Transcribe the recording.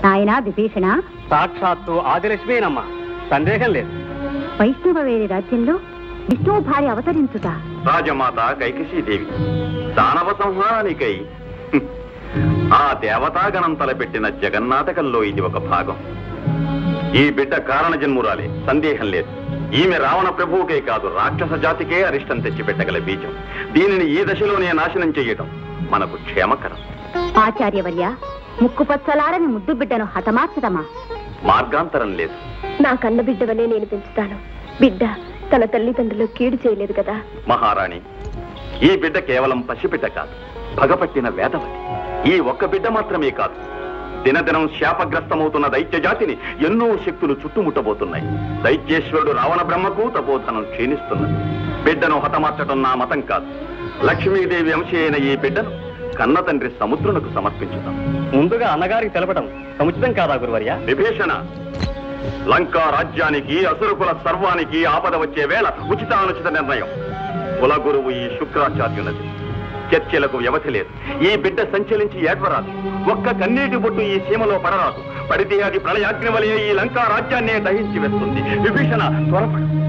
నాయనా విభీషణ సాక్షాత్తు ఆదిలక్ష్మేనమ్మా సందేహం లేదు వైష్ణవ వేరే రాజ్యంలో విష్ణువు భార్య అవతరించుట రాజమాత కైకసీదేవి దానవ సంహారానికై హ్మ్, ఆ దేవతాగణం తలపెట్టిన జగన్నాటకంలో ఇది ఒక భాగం ఈ బిడ్డ కారణ జన్మురాలే సందేహం లేదు ఈమె రావణ ప్రభువుకే కాదు రాక్షస జాతికే అరిష్టం తెచ్చిపెట్టగల బీజం దీనిని ఈ దశలోనే నాశనం చెయ్యటం మనకు క్షేమకరం ఆచార్యవర్య ముక్కు పచ్చలారని ముద్దు బిడ్డను హతమార్చదమా మార్గాంతరం లేదు నా కన్న బిడ్డ వలె నేను పెంచుతాను బిడ్డ తన తల్లిదండ్రులు కీడు చేయలేదు కదా మహారాణి ఈ బిడ్డ కేవలం పసిబిడ్డ కాదు పగపట్టిన వేదవతి ఈ ఒక్క బిడ్డ మాత్రమే కాదు దినదినం శాపగ్రస్తమవుతున్న దైత్య జాతిని ఎన్నో శక్తులు చుట్టుముట్టబోతున్నాయి దైత్యేశ్వరుడు రావణ బ్రహ్మకు తపోధనం క్షీణిస్తున్నది బిడ్డను హతమార్చడం నా మతం కాదు లక్ష్మీదేవి అంశ అయిన ఈ బిడ్డను కన్న తండ్రి సముద్రునకు సమర్పించుతాం ముందుగా అన్నగారికి తెలపడం సముచితం కాదా గురువర్య విభీషణ లంకా రాజ్యానికి అసురకుల సర్వానికి ఆపద వచ్చే వేళ ఉచితానుచిత నిర్ణయం కులగురువు ఈ శుక్రాచార్యులది చర్చలకు వ్యవధి లేదు ఈ బిడ్డ సంచలించి ఏడ్వరాదు ఒక్క కన్నీటి బొట్టు ఈ సీమలో పడరాదు పడితే అది ప్రళయాగ్ని వలె ఈ లంకా రాజ్యాన్నే దహించి వేస్తుంది విభీషణ త్వరపడు